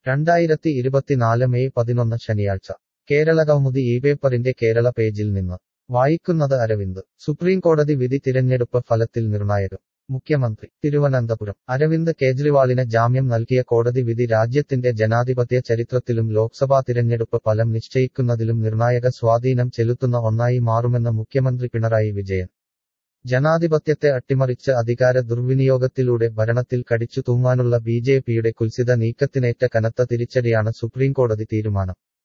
രണ്ടായിരത്തി ഇരുപത്തിനാല് മെയ് പതിനൊന്ന് ശനിയാഴ്ച കേരള കൗമുദി ഈ പേപ്പറിന്റെ കേരള പേജിൽ നിന്ന് വായിക്കുന്നത് അരവിന്ദ് സുപ്രീംകോടതി വിധി തിരഞ്ഞെടുപ്പ് ഫലത്തിൽ നിർണായകം മുഖ്യമന്ത്രി തിരുവനന്തപുരം അരവിന്ദ് കേജ്രിവാളിന് ജാമ്യം നൽകിയ കോടതി വിധി രാജ്യത്തിന്റെ ജനാധിപത്യ ചരിത്രത്തിലും ലോക്സഭാ തിരഞ്ഞെടുപ്പ് ഫലം നിശ്ചയിക്കുന്നതിലും നിർണായക സ്വാധീനം ചെലുത്തുന്ന ഒന്നായി മാറുമെന്ന് മുഖ്യമന്ത്രി പിണറായി വിജയൻ ജനാധിപത്യത്തെ അട്ടിമറിച്ച് അധികാര ദുർവിനിയോഗത്തിലൂടെ ഭരണത്തിൽ കടിച്ചു തൂങ്ങാനുള്ള ബി ജെ പിയുടെ കുൽസിത നീക്കത്തിനേറ്റ കനത്ത തിരിച്ചടിയാണ് സുപ്രീംകോടതി തീരുമാനം